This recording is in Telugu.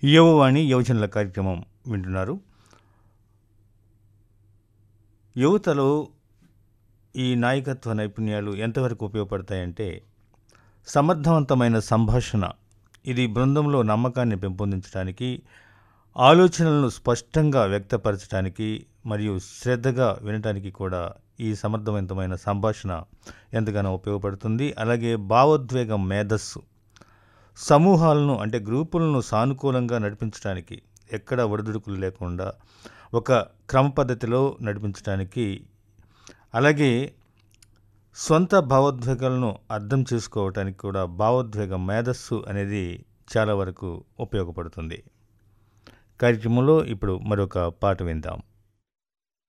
యువవాణి యువజనుల కార్యక్రమం వింటున్నారు యువతలో ఈ నాయకత్వ నైపుణ్యాలు ఎంతవరకు ఉపయోగపడతాయంటే సమర్థవంతమైన సంభాషణ ఇది బృందంలో నమ్మకాన్ని పెంపొందించడానికి ఆలోచనలను స్పష్టంగా వ్యక్తపరచడానికి మరియు శ్రద్ధగా వినటానికి కూడా ఈ సమర్థవంతమైన సంభాషణ ఎంతగానో ఉపయోగపడుతుంది అలాగే భావోద్వేగం మేధస్సు సమూహాలను అంటే గ్రూపులను సానుకూలంగా నడిపించడానికి ఎక్కడ ఒడిదుడుకులు లేకుండా ఒక క్రమ పద్ధతిలో నడిపించడానికి అలాగే సొంత భావోద్వేగాలను అర్థం చేసుకోవటానికి కూడా భావోద్వేగ మేధస్సు అనేది చాలా వరకు ఉపయోగపడుతుంది కార్యక్రమంలో ఇప్పుడు మరొక పాట విందాం